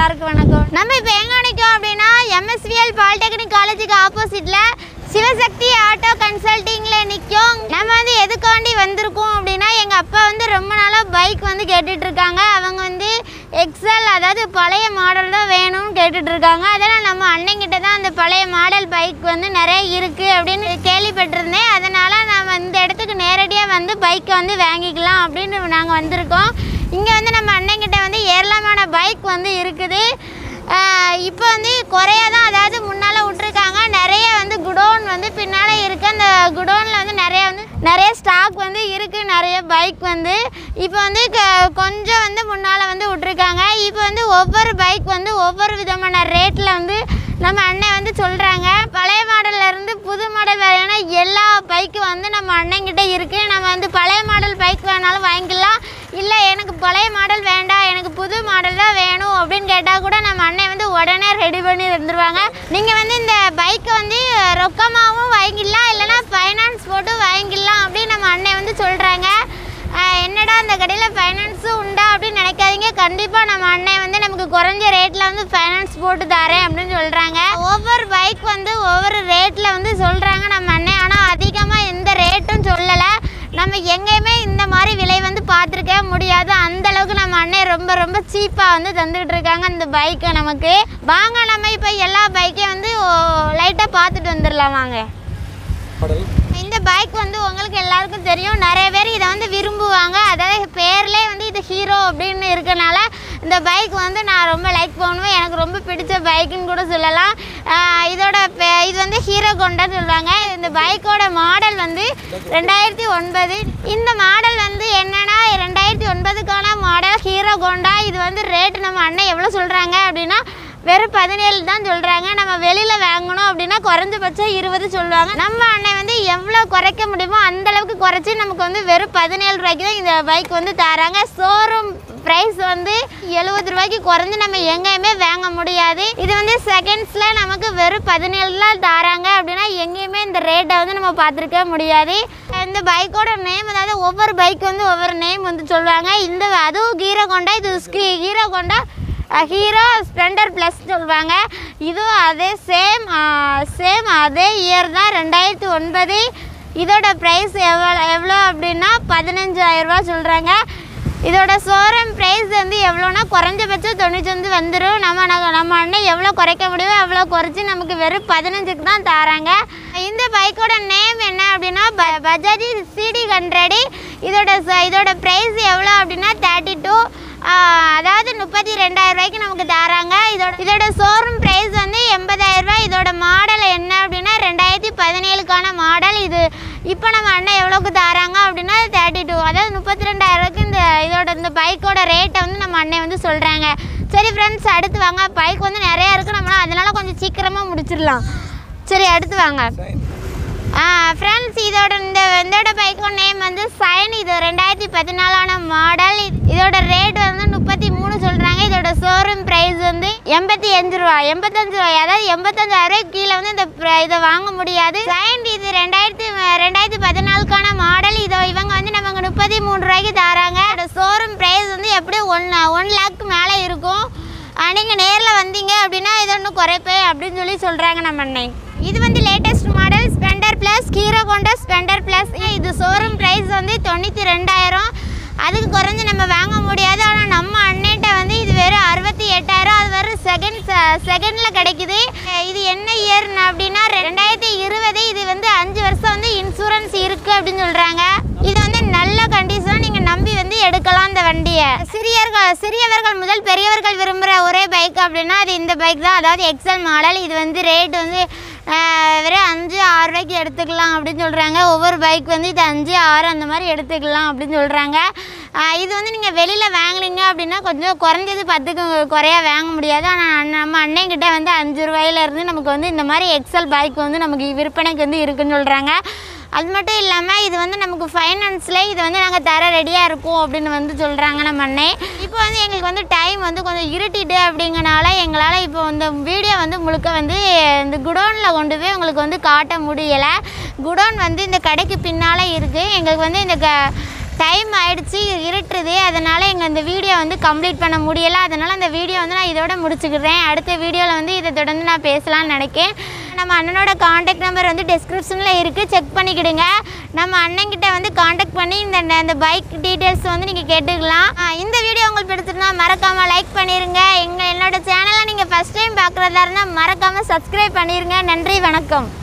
எல்லாருக்கும் வணக்கம் நம்ம இப்போ எங்கே நிற்கோம் அப்படின்னா எம்எஸ்விஎல் பாலிடெக்னிக் காலேஜுக்கு ஆப்போசிட்டில் சிவசக்தி ஆட்டோ கன்சல்ட்டிங்கில் நிற்கும் நம்ம வந்து எதுக்காண்டி வந்திருக்கோம் அப்படின்னா எங்கள் அப்பா வந்து ரொம்ப நாளாக பைக் வந்து கேட்டுட்டு இருக்காங்க அவங்க வந்து எக்ஸல் அதாவது பழைய மாடல் தான் வேணும்னு கேட்டுட்டு இருக்காங்க அதனால் நம்ம அண்ணங்கிட்ட தான் அந்த பழைய மாடல் பைக் வந்து நிறைய இருக்குது அப்படின்னு கேள்விப்பட்டிருந்தேன் அதனால் நான் இந்த இடத்துக்கு நேரடியாக வந்து பைக்கை வந்து வாங்கிக்கலாம் அப்படின்னு நாங்கள் வந்திருக்கோம் இங்கே வந்து நம்ம அண்ணங்கிட்ட வந்து ஏராளமான பைக் வந்து இருக்குது ஆஹ் இப்போ வந்து குறையா தான் அதாவது முன்னால் விட்ருக்காங்க நிறைய வந்து குடோன் வந்து பின்னால் இருக்குது அந்த குடோனில் வந்து நிறைய வந்து நிறைய ஸ்டாக் வந்து இருக்குது நிறைய பைக் வந்து இப்போ வந்து க- கொஞ்சம் வந்து முன்னால் வந்து விட்ருக்காங்க இப்போ வந்து ஒவ்வொரு பைக் வந்து ஒவ்வொரு விதமான ரேட்டில் வந்து நம்ம அண்ணன் வந்து சொல்கிறாங்க பழைய மாடல்ல இருந்து புது மாடல் வரையான எல்லா பைக்கும் வந்து நம்ம அண்ணங்கிட்ட இருக்குது நம்ம வந்து பழைய மாடல் பைக் வேணாலும் வாங்கிக்கலாம் இல்லை எனக்கு பழைய மாடல் வேண்டாம் எனக்கு புது மாடல் தான் வேணும் அப்படின்னு கேட்டால் கூட நம்ம அண்ணன் வந்து உடனே ரெடி பண்ணி தந்துடுவாங்க நீங்கள் வந்து இந்த பைக்கை வந்து ரொக்கமாகவும் வாங்கிடலாம் இல்லைன்னா ஃபைனான்ஸ் போட்டு வாங்கிடலாம் அப்படின்னு நம்ம அண்ணன் வந்து சொல்கிறாங்க என்னடா அந்த கடையில் ஃபைனான்ஸும் உண்டா அப்படின்னு நினைக்காதீங்க கண்டிப்பாக நம்ம அண்ணன் வந்து நமக்கு குறைஞ்ச ரேட்டில் வந்து ஃபைனான்ஸ் போட்டு தரேன் அப்படின்னு சொல்கிறாங்க ஒவ்வொரு பைக் வந்து ஒவ்வொரு ரேட்டில் வந்து சொல்கிறாங்க நம்ம அண்ணன் ஆனால் அதிகமாக எந்த ரேட்டும் சொல்லலை நம்ம எங்கேயுமே இந்த மாதிரி விலை வந்து பார்த்துருக்கவே முடியாது அந்த அளவுக்கு நம்ம அண்ணன் ரொம்ப ரொம்ப சீப்பாக வந்து தந்துகிட்டு இருக்காங்க அந்த பைக்கை நமக்கு வாங்க நம்ம இப்போ எல்லா பைக்கையும் வந்து லைட்டாக பார்த்துட்டு வந்துடலாம் வாங்க மாடல் இந்த பைக் வந்து உங்களுக்கு எல்லாருக்கும் தெரியும் நிறைய பேர் இதை வந்து விரும்புவாங்க அதாவது பேர்லேயே வந்து இது ஹீரோ அப்படின்னு இருக்கனால இந்த பைக் வந்து நான் ரொம்ப லைக் பண்ணுவேன் எனக்கு ரொம்ப பிடிச்ச பைக்குன்னு கூட சொல்லலாம் ஆஹ் இதோட பே- இது வந்து ஹீரோ கொண்டான்னு சொல்லுவாங்க இந்த பைக்கோட மாடல் வந்து ரெண்டாயிரத்தி ஒன்பது இந்த மாடல் வந்து என்னன்னா ரெண்டாயிரத்தி ஒன்பதுக்கான மாடல் ஹீரோ கொண்டா இது வந்து ரேட் நம்ம அண்ணன் எவ்வளோ சொல்கிறாங்க அப்படின்னா வெறும் பதினேழு தான் சொல்கிறாங்க நம்ம வெளியில் வாங்கணும் அப்படின்னா குறைஞ்சபட்சம் இருபது சொல்லுவாங்க நம்ம அண்ணன் வந்து எவ்வளோ குறைக்க முடியுமோ அந்த அளவுக்கு குறைச்சி நமக்கு வந்து வெறும் பதினேழு ரூபாய்க்கு தான் இந்த பைக் வந்து தராங்க ஷோரூம் ப்ரைஸ் வந்து எழுபது ரூபாய்க்கு குறைஞ்சு நம்ம எங்கேயுமே வாங்க முடியாது இது வந்து செகண்ட்ஸில் நமக்கு வெறும் பதினேழுலாம் தராங்க அப்படின்னா எங்கேயுமே இந்த ரேட்டை வந்து நம்ம பார்த்துருக்க முடியாது இந்த பைக்கோட நேம் அதாவது ஒவ்வொரு பைக் வந்து ஒவ்வொரு நேம் வந்து சொல்லுவாங்க இந்த அதுவும் ஹீரோ கொண்டா இது ஹீரோ கொண்டா ஹீரோ ஸ்ப்ளெண்டர் ப்ளஸ் சொல்லுவாங்க இதுவும் அதே சேம் சேம் அதே இயர் தான் ரெண்டாயிரத்தி ஒன்பது இதோட ப்ரைஸ் எவ்வளோ எவ்வளோ அப்படின்னா பதினஞ்சாயிரரூபா சொல்கிறாங்க இதோட ஷோரூம் ப்ரைஸ் வந்து எவ்வளோனா குறைஞ்சபட்சம் தொண்ணூத்தொந்து வந்துடும் நம்ம நக- நம்ம அண்ணன் எவ்வளோ குறைக்க முடியுமோ அவ்வளோ குறைச்சி நமக்கு வெறும் பதினஞ்சுக்கு தான் தராங்க இந்த பைக்கோட நேம் என்ன அப்படின்னா ப பஜாஜ் சிடி ஹண்ட்ரடு இதோட ச- இதோட ப்ரைஸ் எவ்வளோ அப்படின்னா தேர்ட்டி டூ அதாவது முப்பத்தி ரெண்டாயிரம் ரூபாய்க்கு நமக்கு தராங்க இதோட இதோட ஷோரூம் ப்ரைஸ் வந்து எண்பதாயிரம் ரூபாய் இதோட மாடல் என்ன அப்படின்னா ரெண்டாயிரத்தி பதினேழுக்கான மாடல் இது இப்போ நம்ம அண்ணன் எவ்வளோக்கு தராங்க அப்படின்னா தேர்ட்டி டூ அதாவது முப்பத்தி ரெண்டாயிரம் ரூபாய்க்கு இந்த இதோட இந்த பைக்கோட ரேட்டை வந்து நம்ம அண்ணன் வந்து சொல்கிறாங்க சரி ஃப்ரெண்ட்ஸ் அடுத்து வாங்க பைக் வந்து நிறையா இருக்குது நம்ம அதனால கொஞ்சம் சீக்கிரமாக முடிச்சிடலாம் சரி அடுத்து வாங்க ஃப்ரெண்ட்ஸ் இதோட இந்த இதோட பைக்கோட நேம் வந்து சைன் இது ரெண்டாயிரத்தி பதினாலான மாடல் இதோட ரேட் வந்து முப்பத்தி மூணு சொல்கிறாங்க இதோட ஷோரூம் ப்ரைஸ் வந்து எண்பத்தி அஞ்சு ரூபா எண்பத்தஞ்சு ரூபாய் அதாவது எண்பத்தஞ்சாயிரம் ரூபாய்க்கு கீழே வந்து இந்த pr- இதை வாங்க முடியாது சைன் இது ரெண்டாயிரத்தி ரெண்டாயிரத்தி பதினாலுக்கான மாடல் இதோ இவங்க வந்து நமக்கு முப்பத்தி மூணு ரூபாய்க்கு தராங்க இதோட ஷோரூம் ப்ரைஸ் வந்து எப்படியும் ஒன் ஒன் லேக்கு மேலே இருக்கும் நீங்கள் நேரில் வந்தீங்க அப்படின்னா இது ஒன்றும் குறைப்பேன் அப்படின்னு சொல்லி சொல்கிறாங்க நம்ம அண்ணன் இது வந்து latest model Splendor plus Hero கொண்ட ஸ்ப்ளெண்டர் ப்ளஸ் இது ஷோரூம் ப்ரைஸ் வந்து தொண்ணூற்றி ரெண்டாயிரம் அதுக்கு குறைஞ்சு நம்ம வாங்க முடியாது ஆனால் நம்ம அண்ணன்ட்ட வந்து இது வெறும் அறுபத்தி எட்டாயிரம் அது வெறும் செகண்ட் செகண்டில் கிடைக்குது அஹ் இது என்ன இயர் அப்படின்னா ரெண்டாயிரத்தி இருபது இது வந்து அஞ்சு வருஷம் வந்து இன்சூரன்ஸ் இருக்குது அப்படின்னு சொல்கிறாங்க இது வந்து நல்ல கண்டிஷன் நீங்கள் நம்பி வந்து எடுக்கலாம் இந்த வண்டியை சிறியர்கள் சிறியவர்கள் முதல் பெரியவர்கள் விரும்புகிற ஒரே பைக் அப்படின்னா அது இந்த பைக் தான் அதாவது எக்ஸல் மாடல் இது வந்து ரேட் வந்து ஆஹ், வெறும் அஞ்சு ஆறு ரூபாய்க்கு எடுத்துக்கலாம் அப்படின்னு சொல்கிறாங்க ஒவ்வொரு பைக் வந்து இது அஞ்சு ஆறு அந்த மாதிரி எடுத்துக்கலாம் அப்படின்னு சொல்கிறாங்க இது வந்து நீங்கள் வெளியில் வாங்குனீங்க அப்படின்னா கொஞ்சம் குறைஞ்சது பத்துக்கு குறையா வாங்க முடியாது ஆனால் நம்ம அண்ணன்கிட்ட வந்து அஞ்சு ரூபாயிலேருந்து நமக்கு வந்து இந்த மாதிரி எக்ஸல் பைக் வந்து நமக்கு விற்பனைக்கு வந்து இருக்குன்னு சொல்கிறாங்க அது மட்டும் இல்லாமல் இது வந்து நமக்கு ஃபைனான்ஸில் இது வந்து நாங்கள் தர ரெடியாக இருக்கோம் அப்படின்னு வந்து சொல்கிறாங்க நம்ம அண்ணன் இப்போ வந்து எங்களுக்கு வந்து டைம் வந்து கொஞ்சம் இருட்டிட்டு அப்படிங்கனால எங்களால் இப்போ இந்த வீடியோ வந்து முழுக்க வந்து இந்த குடோனில் கொண்டு போய் உங்களுக்கு வந்து காட்ட முடியலை குடோன் வந்து இந்த கடைக்கு பின்னால் இருக்குது எங்களுக்கு வந்து இந்த க டைம் ஆயிடுச்சு இருட்டுது அதனால் எங்கள் இந்த வீடியோ வந்து கம்ப்ளீட் பண்ண முடியலை அதனால் அந்த வீடியோ வந்து நான் இதோட முடிச்சுக்கிறேன் அடுத்த வீடியோவில் வந்து இதை தொடர்ந்து நான் பேசலாம்னு நினைக்கேன் நம்ம அண்ணனோட காண்டாக்ட் நம்பர் வந்து டிஸ்கிரிப்ஷனில் இருக்குது செக் பண்ணிக்கிடுங்க நம்ம அண்ணன்கிட்ட வந்து காண்டாக்ட் பண்ணி இந்த இந்த பைக் டீட்டெயில்ஸ் வந்து நீங்கள் கேட்டுக்கலாம் ஆ, இந்த வீடியோ உங்களுக்கு பிடிச்சிருந்தா மறக்காமல் லைக் பண்ணிடுங்க எங்கள் என்னோட சேனலை நீங்கள் ஃபஸ்ட் டைம் பார்க்குறதா இருந்தால் மறக்காமல் சப்ஸ்கிரைப் பண்ணிடுங்க நன்றி வணக்கம்